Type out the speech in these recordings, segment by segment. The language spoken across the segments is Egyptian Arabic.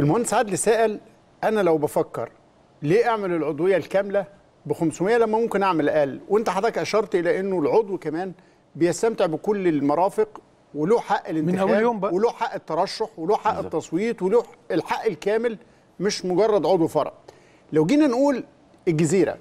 المهندس عادل سأل انا لو بفكر ليه اعمل العضويه الكامله ب 500 لما ممكن اعمل اقل وانت حضرتك اشرت الى انه العضو كمان بيستمتع بكل المرافق وله حق الانتخاب أول يوم بقى. وله حق الترشح وله حق التصويت وله الحق الكامل مش مجرد عضو فرع لو جينا نقول الجزيره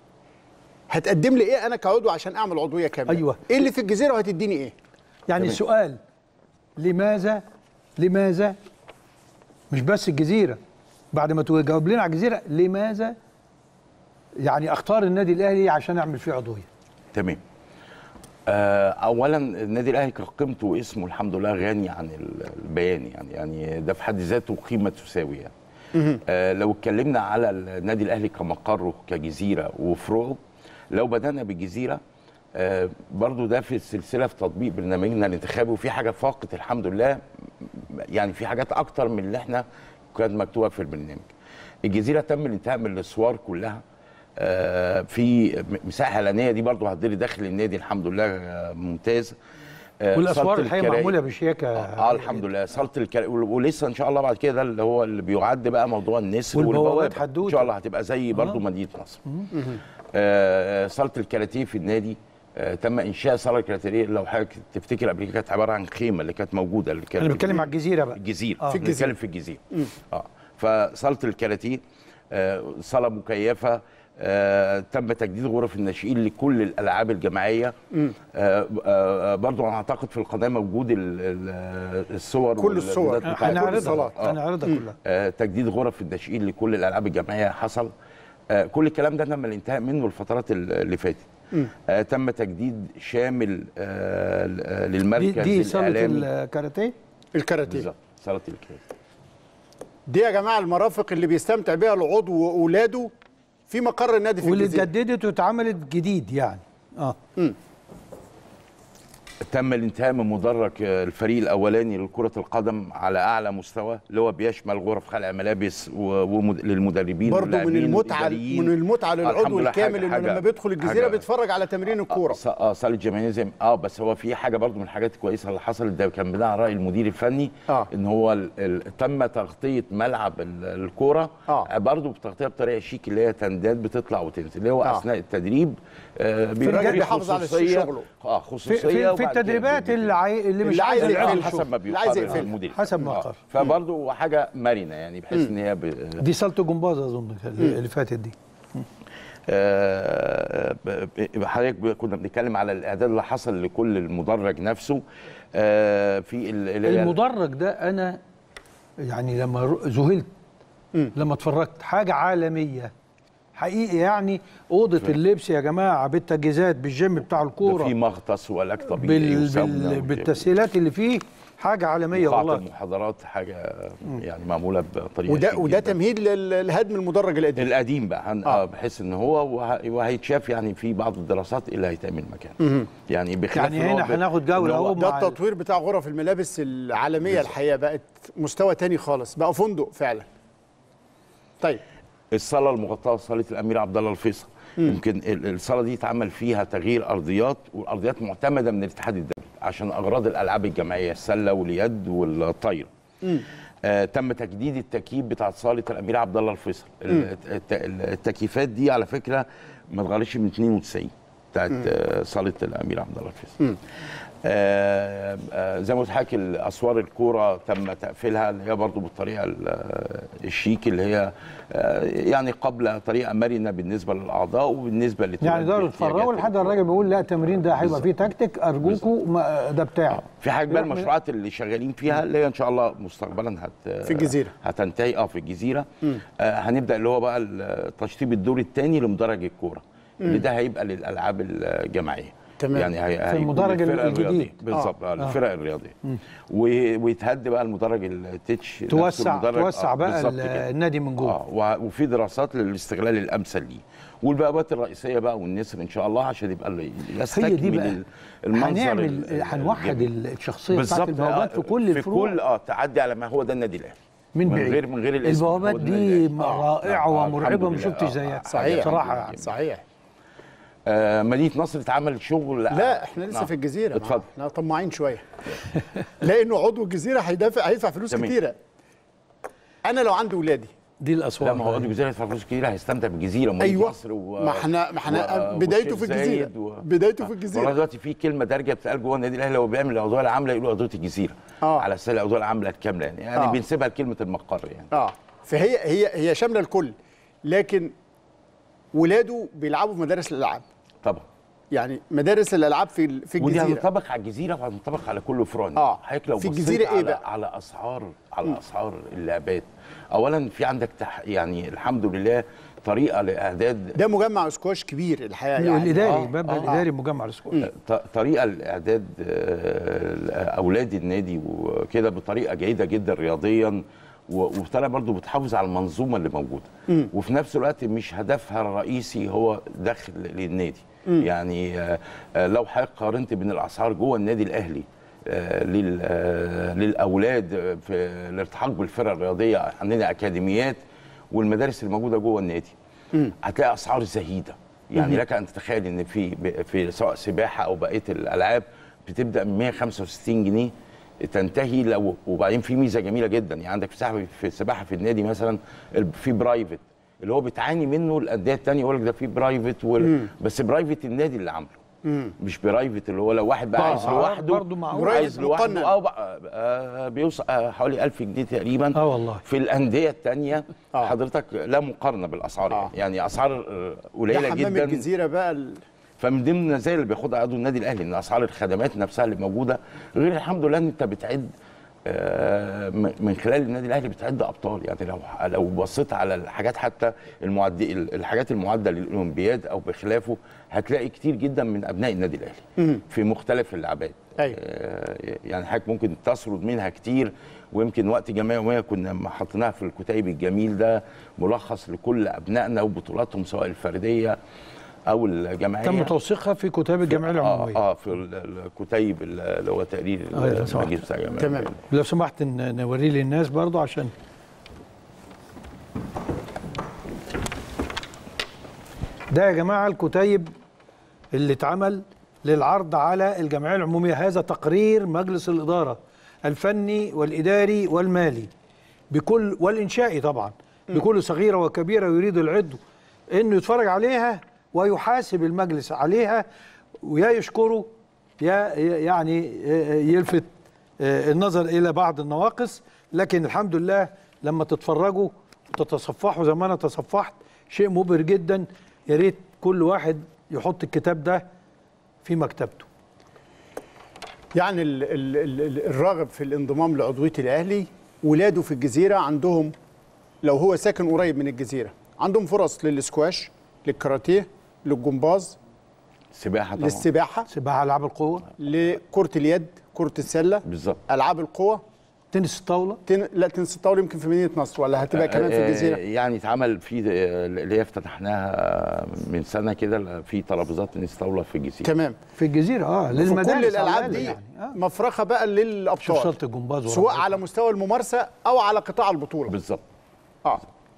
هتقدم لي ايه انا كعضو عشان اعمل عضويه كامله أيوة. ايه اللي في الجزيره وهتديني ايه يعني تمام. السؤال لماذا لماذا مش بس الجزيره بعد ما تجاوب لنا على الجزيره لماذا يعني اختار النادي الاهلي عشان اعمل فيه عضويه تمام آه، اولا النادي الاهلي كقيمته واسمه الحمد لله غني عن ال- البيان يعني يعني ده في حد ذاته قيمه تساوي يعني آه، لو اتكلمنا على النادي الاهلي كمقره كجزيره وفروعه لو بدانا بالجزيره آه، برضو ده في السلسله في تطبيق برنامجنا الانتخابي وفي حاجه فاقت الحمد لله يعني في حاجات اكتر من اللي احنا كانت مكتوبه في البرنامج الجزيره تم الانتهاء من الاسوار كلها آه، في م- مساحه اعلانيه دي برضو هتدري داخل النادي الحمد لله آه، ممتاز آه، والاسوار صالة الحقيقه الكرائم- معموله بشياكه اه الحمد لله صاله الكر... ولسه ان شاء الله بعد كده ده اللي هو اللي بيعد بقى موضوع النسر والبوابات والبوابه حدوتة. ان شاء الله هتبقى زي برضو آه. مدينه نصر آه، صاله الكاراتيه في النادي آه، تم انشاء صاله الكاراتيه لو حضرتك تفتكر قبل كده كانت عباره عن خيمه اللي كانت موجوده اللي كانت انا بتكلم على الجزيره بقى الجزيره آه. في في الجزيره الجزيرة. في الجزيره اه فصاله الكاراتيه آه، صاله مكيفه آه، تم تجديد غرف الناشئين لكل الالعاب الجماعيه آه، آه، برضو انا اعتقد في القناه موجود ال- ال- الصور كل الصور. والفيديوهات آه، بتاعت كل هنعرضها الصالات. آه. هنعرضها كلها آه، تجديد غرف الناشئين لكل الالعاب الجماعيه حصل آه، كل الكلام ده تم الانتهاء منه الفترات ال- اللي فاتت آه، تم تجديد شامل آه، ل- آه، دي, للمركز دي صاله الاعلامي الكاراتيه الكاراتيه بالظبط صاله الكاراتيه دي يا جماعه المرافق اللي بيستمتع بيها العضو واولاده في مقر النادي في واللي الجزيره اتجددت واتعملت جديد يعني اه تم الانتهاء من مدرج آه، الفريق الاولاني لكره القدم على اعلى مستوى اللي هو بيشمل غرف خلع ملابس للمدربين برضه من واللاعبين المتعه والإداريين. من المتعه آه، الحمد للعضو لله الكامل حاجة- انه لما حاجة- بيدخل الجزيره حاجة- بيتفرج على تمرين الكوره ص- اه صاله جماهيريزم اه بس هو في حاجه برضو من الحاجات الكويسه اللي حصلت ده كان بناء على راي المدير الفني آه. ان هو ال ال تم تغطيه ملعب ال- الكوره آه. برضو بتغطيه بطريقه شيك اللي هي تندات بتطلع وتنزل اللي هو آه. اثناء التدريب آه بيبقى الراجل فيه بيحافظ على خصوصية- شغله. اه في, خصوصيه في, في وبعد كده التدريبات بي- اللي, عاي... اللي مش اللي عايز عايز يقفل يلعب حسب حسب ما اللي عايز بيقرر يقفلها. المدير حسب ما آه. قرر. فبرضو حاجه مرنه يعني بحيث ان هي ب... دي صاله جمباز اظن اللي فاتت دي آه، ب- ب- حضرتك ب- كنا بنتكلم على الاعداد اللي حصل لكل المدرج نفسه آه، في ال- اللي هي- المدرج ده انا يعني لما رو- ذهلت لما اتفرجت حاجه عالميه حقيقي يعني اوضه اللبس يا جماعه بالتجهيزات بالجيم بتاع ده الكوره في مغطس وعلاج طبيعي بال... وساونا بال... وج- بالتسهيلات اللي فيه حاجه عالميه وقاعة والله المحاضرات حاجه يعني معموله بطريقه وده شيك وده جداً. تمهيد لل- لهدم المدرج القديم القديم بقى هن... آه. آه. بحيث ان هو وه... وهيتشاف يعني في بعض الدراسات اللي هيتعمل مكانه يعني بخلاف يعني إن هو هنا ب- هناخد جولة إن هو- أهو. ده مع ال- التطوير بتاع غرف الملابس العالميه الحقيقه بقت مستوى تاني خالص بقى فندق فعلا طيب الصاله المغطاه صاله الامير عبد الله الفيصل يمكن ال- الصاله دي اتعمل فيها تغيير ارضيات والارضيات معتمده من الاتحاد الدولي عشان اغراض الالعاب الجماعيه السله واليد والطايره آه تم تجديد التكييف بتاع صاله الامير عبد الله الفيصل ال- الت- ال- التكييفات دي على فكره ما اتغيرتش من 92 بتاعت آه صاله الامير عبد الله الفيصل آه آه زي ما قلت لحضرتك اسوار الكوره تم تقفيلها اللي هي برضو بالطريقه ال- آه، الشيك اللي هي آه يعني قبل طريقه مرنه بالنسبه للاعضاء وبالنسبه لتولد يعني ده احتياجات اتفرجوا لحد الراجل بيقول لا التمرين ده هيبقى فيه تكتيك ارجوكوا ما- ده بتاعي في حاجه بقى يروح من- المشروعات اللي شغالين فيها اللي هي ان شاء الله مستقبلا هت في الجزيرة. هتنتهي اه في الجزيره آه هنبدا اللي هو بقى التشطيب الدور الثاني لمدرج الكوره اللي ده هيبقى للالعاب الجماعيه تمام. يعني هي في هيكون المدرج للفرق الجديد. الرياضية. بالظبط آه. الفرق الرياضيه و- ويتهد بقى المدرج التتش نفس توسع المدرج. توسع آه، بقى بالظبط ال- كده. النادي من جوه اه وه- وفي دراسات للاستغلال الامثل ليه والبوابات الرئيسيه بقى والنسر ان شاء الله عشان يبقى اللي يستكمل هي دي بقى ال- المنظر هنعمل ال- هنوحد الجميل. الشخصيه بتاعت بالظبط البوابات آه، في كل في الفروع كل اه تعدي على ما هو ده النادي الاهلي من من بعيد غير من غير الاسم هو البوابات ده النادي دي الأهلي. آه، رائعه آه، ومرعبه الحمد ما لله. شفتش آه، زيها آه، صحيح بصراحه يعني صحيح آه مدينه نصر اتعمل شغل لا احنا لسه نعم. في الجزيره اتفضل احنا طماعين شويه لانه عضو الجزيره هيدافع هيدفع فلوس تمام. كتيره انا لو عندي ولادي دي لا الاسواق ما هو عضو الجزيره يدفع فلوس كتير هيستمتع بالجزيره ومدينة أيوة. مصر و... ما احنا- ما احنا و- بدايته والشيخ في الجزيرة. زايد و... بدايته في الجزيرة. والله دلوقتي في كلمه دارجه بتتقال جوه النادي الاهلي لو بيعمل العضويه العامله يقولوا عضويه الجزيره آه. على اساس العضويه العامله الكامله يعني يعني آه. بنسيبها لكلمه المقر يعني اه فهي هي هي شامله الكل لكن ولاده بيلعبوا في مدارس الالعاب طبعا يعني مدارس الالعاب في ال- في ودي الجزيره هتنطبق على الجزيره وهتنطبق على كل فرع آه. حضرتك لو في بصيت الجزيرة إيه على بقى؟ على اسعار على اسعار اللعبات اولا في عندك تح يعني الحمد لله طريقه لاعداد ده مجمع سكواش كبير الحقيقه يعني الاداري آه، باب آه. الاداري مجمع الاسكواش ط- طريقه لاعداد آه، اولاد النادي وكده بطريقه جيده جدا رياضيا و- وبطريقه برضو بتحافظ على المنظومه اللي موجوده وفي نفس الوقت مش هدفها الرئيسي هو دخل للنادي يعني آه، آه، لو حضرتك قارنت بين الاسعار جوه النادي الاهلي آه، لل- آه، للاولاد في الالتحاق بالفرق الرياضيه عندنا اكاديميات والمدارس اللي موجوده جوه النادي هتلاقي اسعار زهيده يعني لك ان تتخيل ان في في سواء سباحه او بقيه الالعاب بتبدا من 165 جنيه تنتهي لو وبعدين في ميزه جميله جدا يعني عندك في سحب في السباحه في النادي مثلا ال- في برايفت اللي هو بتعاني منه الانديه الثانيه يقول لك ده في برايفت وال... بس برايفت النادي اللي عامله مش برايفت اللي هو لو واحد بقى عايز أسعار لوحده برضو معقولة. عايز برايفت مقنن. لوحده اه بقى آه بيوصل آه حوالي 1000 جنيه تقريبا آه والله. في الانديه الثانيه آه. حضرتك لا مقارنه بالاسعار آه. يعني يعني اسعار آه، ده قليله حمام جدا الجزيره بقى ال- فمن ضمن النتائج اللي بياخدها عضو النادي الاهلي ان اسعار الخدمات نفسها اللي موجوده غير الحمد لله ان انت بتعد آه، م- من خلال النادي الاهلي بتعد ابطال يعني لو لو بصيت على الحاجات حتى المعد الحاجات المعده للاولمبياد او بخلافه هتلاقي كتير جدا من ابناء النادي الاهلي في مختلف اللعبات أيوة. آه، يعني حضرتك ممكن تسرد منها كتير ويمكن وقت جمعيه يوميه كنا لما حطيناها في الكتيب الجميل ده ملخص لكل ابنائنا وبطولاتهم سواء الفرديه او الجماعيه تم توثيقها في كتاب الجمعيه العموميه اه, آه في ال- الكتيب اللي هو تقرير آه، إذا سمحت. المجلس بتاع الجمعيه تمام. لو سمحت ن- نوريه للناس برضو عشان ده يا جماعه الكتيب اللي اتعمل للعرض على الجمعيه العموميه هذا تقرير مجلس الاداره الفني والاداري والمالي بكل والانشائي طبعا بكل صغيره وكبيره يريد العضو انه يتفرج عليها ويحاسب المجلس عليها ويا يشكره يا يعني يلفت النظر الى بعض النواقص لكن الحمد لله لما تتفرجوا وتتصفحوا زي ما انا تصفحت شيء مبهر جدا يا ريت كل واحد يحط الكتاب ده في مكتبته يعني ال ال ال ال- الراغب في الانضمام لعضويه الاهلي ولاده في الجزيره عندهم لو هو ساكن قريب من الجزيره عندهم فرص للسكواش للكاراتيه للجمباز سباحه طبعا للسباحه سباحه العاب القوه لكره اليد كره السله بالظبط العاب القوه تنس الطاوله تن... لا تنس الطاوله يمكن في مدينه نصر ولا هتبقى كمان في آه، الجزيره يعني اتعمل في آه، اللي هي افتتحناها من سنه كده في ترابيزات تنس طاوله في الجزيره في في الجزيره اه في للمدارس كل الالعاب على دي الأقل يعني. آه. مفرخه بقى شوف للابطال صاله الجمباز سواء ورا على مستوى الممارسه او على قطاع البطوله بالظبط اه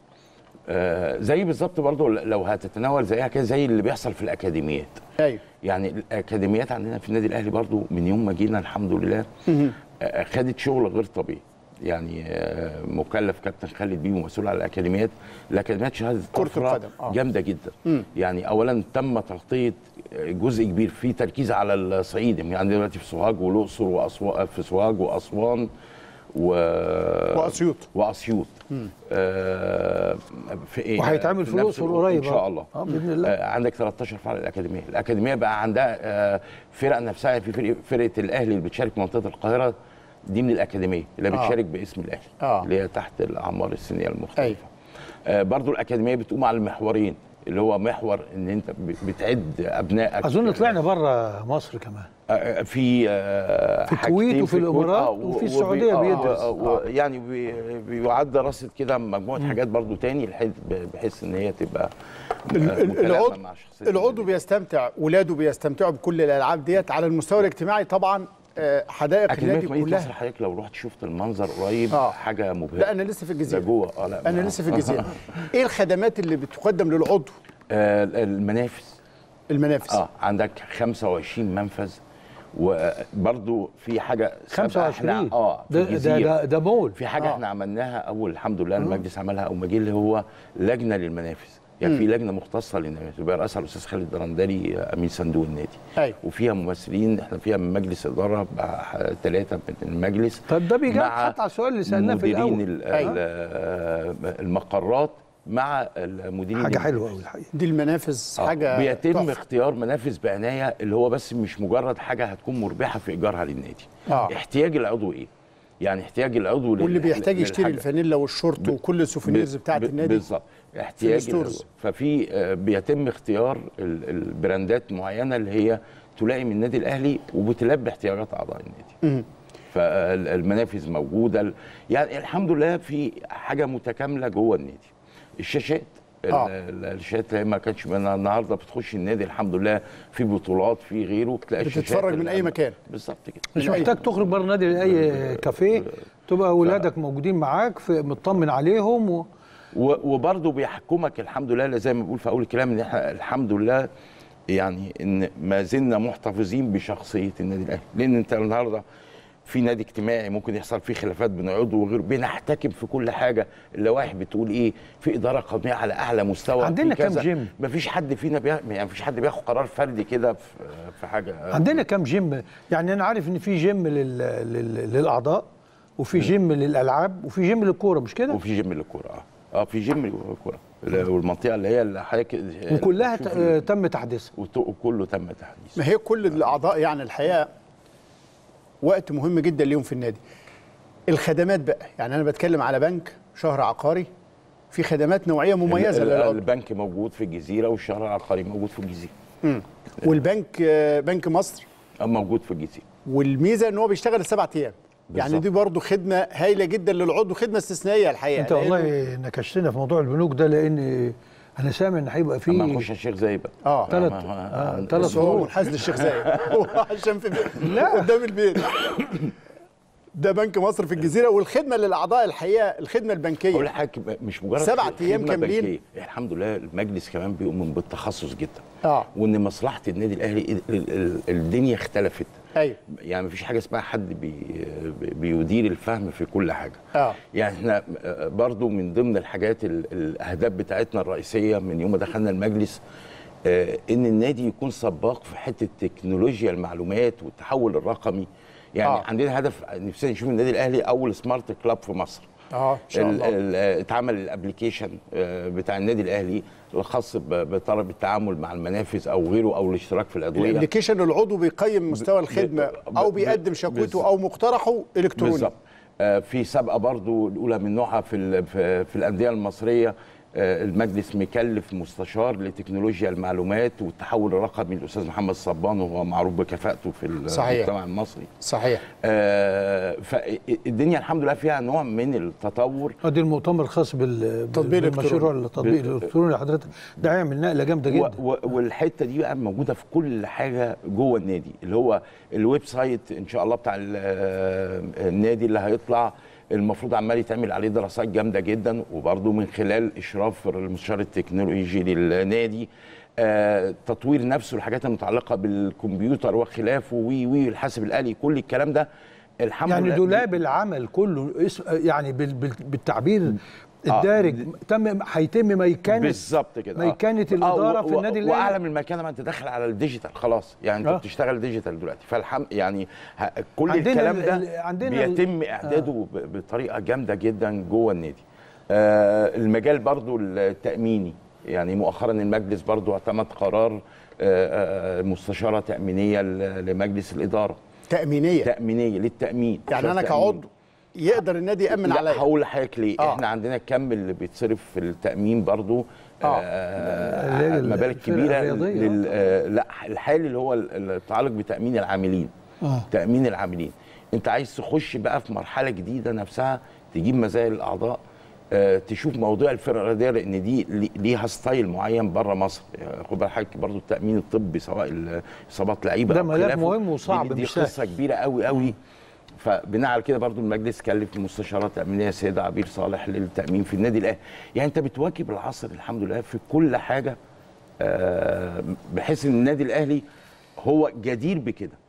آه، زي بالظبط برضو لو هتتناول زيها كده زي اللي بيحصل في الاكاديميات ايوه يعني الاكاديميات عندنا في النادي الاهلي برضو من يوم ما جينا الحمد لله آه، خدت شغل غير طبيعي يعني آه، مكلف كابتن خالد بيه ومسؤول على الاكاديميات الاكاديميات شهاده كرة طفرة القدم، آه. جامده جدا يعني اولا تم تغطيه جزء كبير في تركيز على الصعيد يعني عندنا دلوقتي في سوهاج والاقصر واسوان في سوهاج واسوان و... وأسيوط. واسيوط آه في ايه وهيتعمل في نفس الأقصر الوقت قريب ان شاء آه. الله آه، بإذن الله. آه عندك 13 فرع الاكاديميه الاكاديميه بقى عندها آه فرق نفسها في فرق فرقه الاهلي اللي بتشارك في منطقه القاهره دي من الاكاديميه اللي آه. بتشارك باسم الاهلي آه. اللي هي تحت الاعمار السنيه المختلفه أيوة. آه برضو الاكاديميه بتقوم على المحورين اللي هو محور ان انت ب- بتعد ابنائك اظن طلعنا بره مصر كمان آه، في آه، في الكويت حاجتين وفي الكويت، الإمارات آه، وفي و- السعودية وبي- آه، بيدرس. آه، و- يعني بي- بيعد دراسه كده مجموعه حاجات برضو تاني لحد بحيث ان هي تبقى ال- آه، ال- متلائمة العضو مع شخصية العضو النادي. بيستمتع ولاده بيستمتعوا بكل الالعاب ديت على المستوى الاجتماعي طبعا آه، حدائق اكاديميه النادي مدينه نصر كلها حضرتك لو رحت شفت المنظر قريب آه. حاجه مبهره لا انا لسه في ده الجزيره جوه اه لا انا ما- لسه في الجزيره ايه الخدمات اللي بتقدم للعضو آه، المنافس المنافس اه عندك 25 منفذ وبرضو في حاجه سابقة 25 إحنا- اه في ده ده الجزيرة. ده, ده مول في حاجه آه. احنا عملناها اول الحمد لله المجلس عملها او ما جه اللي هو لجنه للمنافذ يعني في لجنه مختصه للمنافذ برئاسها الاستاذ خالد درندلي امين صندوق النادي أيوة. وفيها ممثلين احنا فيها من مجلس اداره ثلاثه من المجلس طب ده بيجاوب مع حتى على السؤال اللي سالناه في مديرين الاول ال- أيوة. ال- المقرات مع المديرين حاجه المنافذ. حلوه قوي الحقيقه دي المنافذ آه، حاجه بيتم تحفة. اختيار منافذ بعنايه اللي هو بس مش مجرد حاجه هتكون مربحه في ايجارها للنادي آه. احتياج العضو ايه يعني احتياج العضو لل- واللي بيحتاج لل- يشتري للحاجة. الفانيلا والشورت وكل السوفينيرز ب- بتاعت ب- النادي بالظبط احتياج الستورز. العضو. ففي آه، بيتم اختيار ال- البراندات معينه اللي هي تلائم النادي الاهلي وبتلبي احتياجات اعضاء النادي فالمنافذ موجوده ال- يعني الحمد لله في حاجه متكامله جوه النادي الشاشات ال- آه. ال- الشاشات اللي هي ما كانتش من النهارده بتخش النادي الحمد لله في بطولات في غيره تلاقي الشاشات بتتفرج من اللي أي عند- مكان. بالظبط كده مش من أي- محتاج تخرج بره النادي لاي كافيه تبقى اولادك موجودين معاك في مطمن عليهم و... و- وبرضه بيحكمك الحمد لله زي ما بقول في اول الكلام ان احنا الحمد لله يعني ان ما زلنا محتفظين بشخصيه النادي الاهلي لان انت النهارده في نادي اجتماعي ممكن يحصل فيه خلافات بين عضو وغيره بنحتكم في كل حاجه اللوائح بتقول ايه في اداره قوميه على اعلى مستوى عندنا في كام كذا. جيم؟ مفيش حد فينا بيا... يعني مفيش حد بياخد قرار فردي كده في في حاجه عندنا كام جيم يعني انا عارف ان في جيم لل... لل... للاعضاء وفي جيم للالعاب وفي جيم للكوره مش كده وفي جيم للكوره اه اه في جيم للكوره والمنطقه اللي هي اللي حضرتك وكلها ت... شوف آه، تم تحديثها وت- وكله تم تحديثه ما هي كل الاعضاء يعني الحقيقه وقت مهم جدا ليهم في النادي الخدمات بقى يعني انا بتكلم على بنك شهر عقاري في خدمات نوعيه مميزه ال- ال- للعضو البنك موجود في الجزيره والشهر العقاري موجود في الجزيره والبنك آه، بنك مصر أو موجود في الجزيره والميزه ان هو بيشتغل السبع ايام يعني بالظبط. دي برضو خدمه هايله جدا للعضو خدمه استثنائيه الحقيقه انت لأنه- والله نكشتنا في موضوع البنوك ده لان انا سامع ان هيبقى اما في نخش الشيخ زايد بقى اه ثلاث ما- ما- آه، ثلاث بس هو شهور منحاز للشيخ زايد هو عشان في بيت لا قدام البيت ده بنك مصر في الجزيره والخدمه للاعضاء الحقيقه الخدمه اقول البنكيه لحضرتك مش مجرد سبع خدمة أيام كاملين. بنكية. الحمد لله المجلس كمان بيؤمن بالتخصص جدا اه وان مصلحه النادي الاهلي ال- ال- ال- الدنيا اختلفت ايوه يعني مفيش حاجه اسمها حد بي بيدير الفهم في كل حاجه اه يعني احنا برضو من ضمن الحاجات ال- الاهداف بتاعتنا الرئيسيه من يوم ما دخلنا المجلس آه، ان النادي يكون سباق في حته تكنولوجيا المعلومات والتحول الرقمي يعني آه. آه. عندنا هدف نفسنا نشوف النادي الاهلي اول سمارت كلاب في مصر اه ان شاء ال- الله ال- اتعمل الابلكيشن آه، بتاع النادي الاهلي الخاص ب- بطلب التعامل مع المنافذ او غيره او الاشتراك في الادويه الابلكيشن العضو بيقيم مستوى الخدمه ب- او ب- بيقدم ب- شكوته بالظبط. او مقترحه الكتروني بالظبط آه، في سابقه برضو الاولى من نوعها في ال- في, في الانديه المصريه آه، المجلس مكلف مستشار لتكنولوجيا المعلومات والتحول الرقمي الاستاذ محمد صبان وهو معروف بكفاءته في صحيح. المجتمع المصري صحيح آه، فالدنيا الحمد لله فيها نوع من التطور ادي المؤتمر الخاص بال تطبيق بالمشروع الإلكتروني. التطبيق بال- الالكتروني لحضرتك ده هيعمل نقله جامده و جدا و والحته دي بقى موجوده في كل حاجه جوه النادي اللي هو الويب سايت ان شاء الله بتاع ال- آه، النادي اللي هيطلع المفروض عمال يتعمل عليه دراسات جامده جدا وبرضه من خلال اشراف المستشار التكنولوجي للنادي آه، تطوير نفسه الحاجات المتعلقه بالكمبيوتر وخلافه وي وي الحاسب الالي كل الكلام ده الحمد يعني لله دولاب العمل كله اسم يعني بال- بال- بالتعبير الدارج تم هيتم ميكنه بالظبط كده آه. ميكنه الاداره و- في و- النادي واعلى الاهلي من المكانه ما انت داخل على الديجيتال خلاص يعني انت آه. بتشتغل ديجيتال دلوقتي فالحم يعني ه- كل عندنا الكلام ال- ده ال- عندنا ال- بيتم اعداده ب- بطريقه جامده جدا جوه النادي آه المجال برضو التاميني يعني مؤخرا المجلس برضو اعتمد قرار آه، آه، مستشاره تامينيه ل- لمجلس الاداره تامينيه تامينيه للتامين يعني انا تأمين. كعضو يقدر النادي يامن لا عليا هقول لحضرتك ليه آه. آه. احنا عندنا الكم اللي بيتصرف في التامين برضو آه. آه اللي هي مبالغ الفرق كبيره الرياضية. لل آه لا الحالي اللي هو المتعلق بتامين العاملين آه. تامين العاملين انت عايز تخش بقى في مرحله جديده نفسها تجيب مزايا الاعضاء آه، تشوف موضوع الفرق الرياضيه لان دي لي- ليها ستايل معين بره مصر يعني خد بالك حضرتك برضه التامين الطبي سواء ال- اصابات لعيبه ده أو ملف خلافه، مهم وصعب دي, دي مش سهل. قصه كبيره قوي قوي فبناء على كده برضو المجلس كلف المستشارات التامينيه السيده عبير صالح للتامين في النادي الاهلي يعني انت بتواكب العصر الحمد لله في كل حاجه آه، بحيث ان النادي الاهلي هو جدير بكده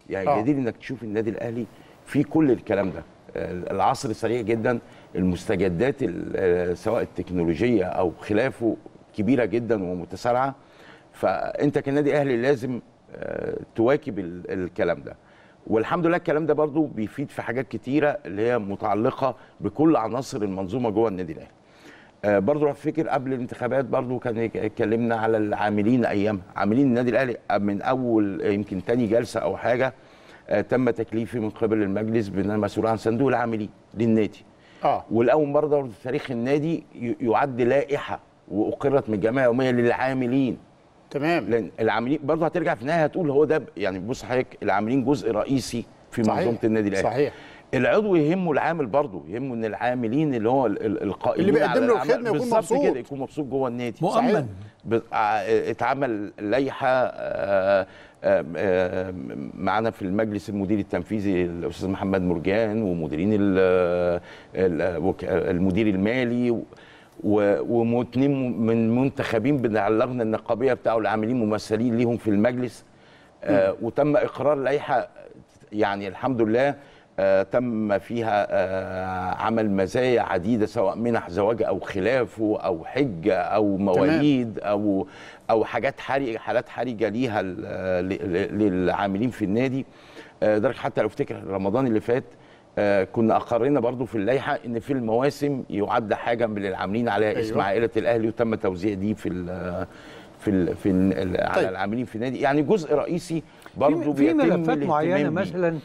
يعني آه. جدير انك تشوف النادي الاهلي في كل الكلام ده آه، العصر سريع جدا المستجدات ال- آه، سواء التكنولوجيه او خلافه كبيره جدا ومتسارعه فانت كنادي اهلي لازم آه، تواكب ال- الكلام ده والحمد لله الكلام ده برضو بيفيد في حاجات كتيره اللي هي متعلقه بكل عناصر المنظومه جوه النادي الاهلي آه، برضو لو افتكر قبل الانتخابات برضو كان يك- اتكلمنا على العاملين ايامها عاملين النادي الاهلي من اول يمكن تاني جلسه او حاجه آه، تم تكليفي من قبل المجلس بان انا مسؤول عن صندوق العاملين للنادي اه والاول مره برضو في تاريخ النادي ي- يعد لائحه واقرت من الجمعيه اليوميه للعاملين تمام لان العاملين برضه هترجع في النهايه هتقول هو ده ب- يعني بص حضرتك العاملين جزء رئيسي في صحيح. منظومه النادي الاهلي صحيح العضو يهمه العامل برضه يهمه ان العاملين اللي هو ال- ال- القائمين اللي بيقدم على له العمل الخدمة يكون بالظبط مبسوط. كده يكون مبسوط جوه النادي مؤمن ب- ع- اتعمل لائحه آه، آه، آه، معانا في المجلس المدير التنفيذي الاستاذ محمد مرجان ومديرين ال- ال- وك- المدير المالي و- و- واثنين من منتخبين بنعلقنا النقابيه بتاعه العاملين ممثلين ليهم في المجلس آه، وتم اقرار لائحه يعني الحمد لله آه، تم فيها آه، عمل مزايا عديده سواء منح زواج او خلافه او حجه او مواليد او او حاجات حرجه حالات حرجه ليها ل- ل- للعاملين في النادي آه، درجة حتى لو افتكر رمضان اللي فات آه، كنا اقرينا برضو في اللائحه ان في المواسم يعد حاجه من العاملين عليها أيوة. اسم أيوة. عائله الاهلي وتم توزيع دي في ال في ال في ال على طيب. العاملين في النادي يعني جزء رئيسي برضو في, في بيتم ملفات الاهتمام معينه بيه. مثلا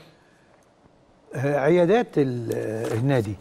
آه، عيادات ال- آه، النادي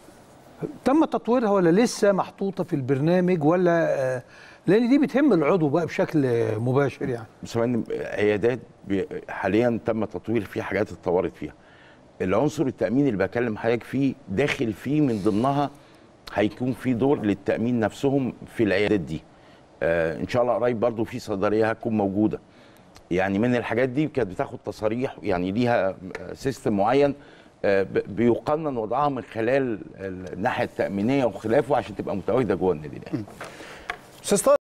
تم تطويرها ولا لسه محطوطه في البرنامج ولا آه، لان دي بتهم العضو بقى بشكل آه، مباشر يعني بس كمان عيادات بي- حاليا تم تطوير فيها حاجات اتطورت فيها العنصر التامين اللي بكلم حضرتك فيه داخل فيه من ضمنها هيكون في دور للتامين نفسهم في العيادات دي آه ان شاء الله قريب برضو في صيدليه هتكون موجوده يعني من الحاجات دي كانت بتاخد تصاريح يعني ليها سيستم معين آه، ب- بيقنن وضعها من خلال الناحيه التامينيه وخلافه عشان تبقى متواجده جوه النادي الاهلي استاذ طارق